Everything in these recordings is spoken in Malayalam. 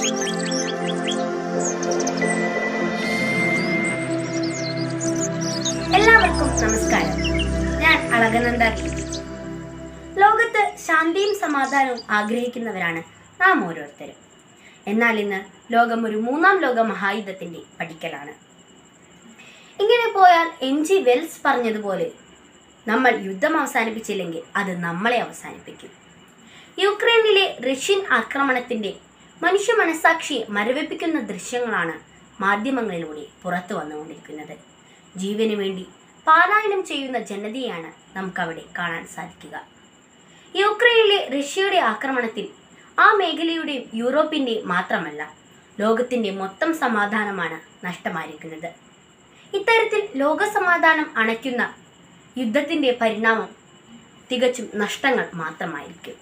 എല്ലാവർക്കും നമസ്കാരം ഞാൻ അളകനന്ദ കെ. ലോകത്ത് ശാന്തിയും സമാധാനവും ആഗ്രഹിക്കുന്നവരാണ് നാം ഓരോരുത്തരും എന്നാൽ ഇന്ന് ലോകം ഒരു മൂന്നാം ലോക മഹായുദ്ധത്തിന്റെ പടിക്കലാണ് ഇങ്ങനെ പോയാൽ എം ജി വെൽസ് പറഞ്ഞതുപോലെ നമ്മൾ യുദ്ധം അവസാനിപ്പിച്ചില്ലെങ്കിൽ അത് നമ്മളെ അവസാനിപ്പിക്കും യുക്രൈനിലെ റഷ്യൻ ആക്രമണത്തിന്റെ മനുഷ്യ മനസാക്ഷിയെ മരവിപ്പിക്കുന്ന ദൃശ്യങ്ങളാണ് മാധ്യമങ്ങളിലൂടെ പുറത്തു വന്നുകൊണ്ടിരിക്കുന്നത് ജീവന് വേണ്ടി പാലായനം ചെയ്യുന്ന ജനതയെയാണ് നമുക്കവിടെ കാണാൻ സാധിക്കുക യുക്രൈനിലെ റഷ്യയുടെ ആക്രമണത്തിൽ ആ മേഖലയുടെയും യൂറോപ്പിൻ്റെയും മാത്രമല്ല ലോകത്തിൻ്റെ മൊത്തം സമാധാനമാണ് നഷ്ടമായിരിക്കുന്നത് ഇത്തരത്തിൽ ലോക സമാധാനം അണയ്ക്കുന്ന യുദ്ധത്തിൻ്റെ പരിണാമം തികച്ചും നഷ്ടങ്ങൾ മാത്രമായിരിക്കും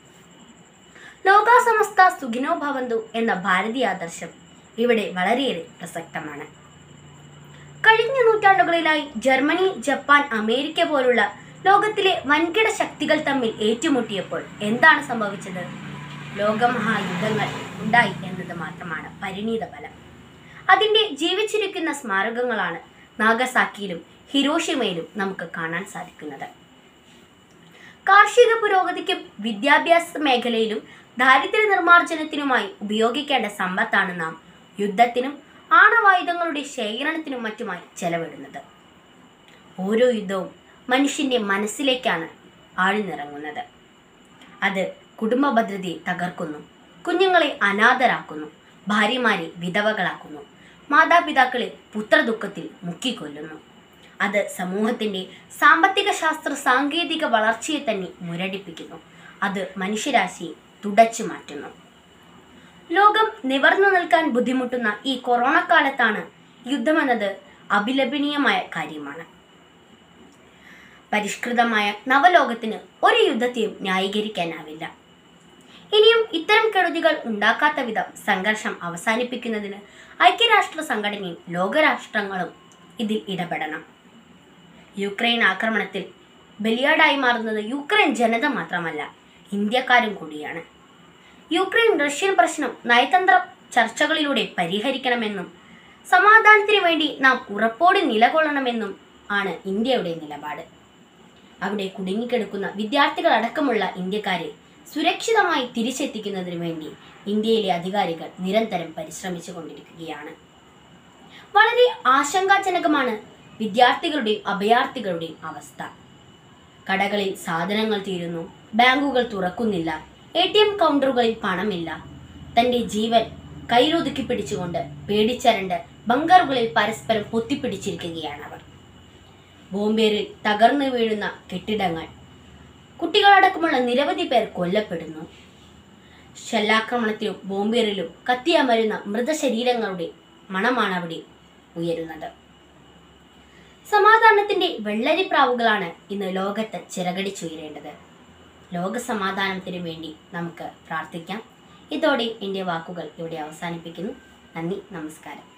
ലോകാസമസ്ത സുഖിനോ ഭവന്തു എന്ന ഭാരതീയ ആദർശം ഇവിടെ വളരെയേറെ പ്രസക്തമാണ് കഴിഞ്ഞ നൂറ്റാണ്ടുകളിലായി ജർമ്മനി ജപ്പാൻ അമേരിക്ക പോലുള്ള ലോകത്തിലെ വൻകിട ശക്തികൾ തമ്മിൽ ഏറ്റുമുട്ടിയപ്പോൾ എന്താണ് സംഭവിച്ചത് ലോകമഹായുദ്ധങ്ങൾ ഉണ്ടായി എന്നത് മാത്രമാണ് പരിണീത ഫലം അതിൻ്റെ ജീവിച്ചിരിക്കുന്ന സ്മാരകങ്ങളാണ് നാഗസാക്കിയിലും ഹിരോഷിമയിലും നമുക്ക് കാണാൻ സാധിക്കുന്നത് കാർഷിക പുരോഗതിക്കും വിദ്യാഭ്യാസ മേഖലയിലും ദാരിദ്ര്യ നിർമ്മാർജ്ജനത്തിനുമായി ഉപയോഗിക്കേണ്ട സമ്പത്താണ് നാം യുദ്ധത്തിനും ആണവായുധങ്ങളുടെ ശേഖരണത്തിനും മറ്റുമായി ചെലവിടുന്നത് ഓരോ യുദ്ധവും മനുഷ്യന്റെ മനസ്സിലേക്കാണ് ആഴ്ന്നിറങ്ങുന്നത് അത് കുടുംബ ഭദ്രതയെ തകർക്കുന്നു കുഞ്ഞുങ്ങളെ അനാഥരാക്കുന്നു ഭാര്യമാരെ വിധവകളാക്കുന്നു മാതാപിതാക്കളെ പുത്രദുഃഖത്തിൽ മുക്കിക്കൊല്ലുന്നു അത് സമൂഹത്തിന്റെ സാമ്പത്തിക ശാസ്ത്ര സാങ്കേതിക വളർച്ചയെ തന്നെ മുരടിപ്പിക്കുന്നു അത് മനുഷ്യരാശിയെ തുടച്ചു മാറ്റുന്നു ലോകം നിവർന്നു നിൽക്കാൻ ബുദ്ധിമുട്ടുന്ന ഈ കൊറോണ കാലത്താണ് യുദ്ധമെന്നത് അഭിലപനീയമായ കാര്യമാണ് പരിഷ്കൃതമായ നവലോകത്തിന് ഒരു യുദ്ധത്തെയും ന്യായീകരിക്കാനാവില്ല ഇനിയും ഇത്തരം കെടുതികൾ ഉണ്ടാക്കാത്ത വിധം സംഘർഷം അവസാനിപ്പിക്കുന്നതിന് ഐക്യരാഷ്ട്ര സംഘടനയും ലോകരാഷ്ട്രങ്ങളും ഇതിൽ ഇടപെടണം യുക്രൈൻ ആക്രമണത്തിൽ ബലിയാടായി മാറുന്നത് യുക്രൈൻ ജനത മാത്രമല്ല ഇന്ത്യക്കാരും കൂടിയാണ് യുക്രൈൻ റഷ്യൻ പ്രശ്നം നയതന്ത്ര ചർച്ചകളിലൂടെ പരിഹരിക്കണമെന്നും സമാധാനത്തിന് വേണ്ടി നാം ഉറപ്പോടെ നിലകൊള്ളണമെന്നും ആണ് ഇന്ത്യയുടെ നിലപാട് അവിടെ കുടുങ്ങിക്കിടക്കുന്ന വിദ്യാർത്ഥികളടക്കമുള്ള ഇന്ത്യക്കാരെ സുരക്ഷിതമായി തിരിച്ചെത്തിക്കുന്നതിന് വേണ്ടി ഇന്ത്യയിലെ അധികാരികൾ നിരന്തരം പരിശ്രമിച്ചു കൊണ്ടിരിക്കുകയാണ് വളരെ ആശങ്കാജനകമാണ് വിദ്യാർത്ഥികളുടെയും അഭയാർത്ഥികളുടെയും അവസ്ഥ കടകളിൽ സാധനങ്ങൾ തീരുന്നു ബാങ്കുകൾ തുറക്കുന്നില്ല എ ടി എം കൗണ്ടറുകളിൽ പണമില്ല തന്റെ ജീവൻ കയ്യിലൊതുക്കി പിടിച്ചുകൊണ്ട് പേടിച്ചരണ്ട് ബങ്കറുകളിൽ പരസ്പരം പൊത്തിപ്പിടിച്ചിരിക്കുകയാണ് അവർ ബോംബേറിൽ തകർന്നു വീഴുന്ന കെട്ടിടങ്ങൾ കുട്ടികളടക്കമുള്ള നിരവധി പേർ കൊല്ലപ്പെടുന്നു ഷെല്ലാക്രമണത്തിലും ബോംബേറിലും കത്തിയമരുന്ന മൃതശരീരങ്ങളുടെ മണമാണ് അവിടെ ഉയരുന്നത് സമാധാനത്തിന്റെ വെള്ളരിപ്രാവുകളാണ് ഇന്ന് ലോകത്ത് ചിറകടിച്ചുയരേണ്ടത് ലോക സമാധാനത്തിന് വേണ്ടി നമുക്ക് പ്രാർത്ഥിക്കാം ഇതോടെ എൻ്റെ വാക്കുകൾ ഇവിടെ അവസാനിപ്പിക്കുന്നു നന്ദി നമസ്കാരം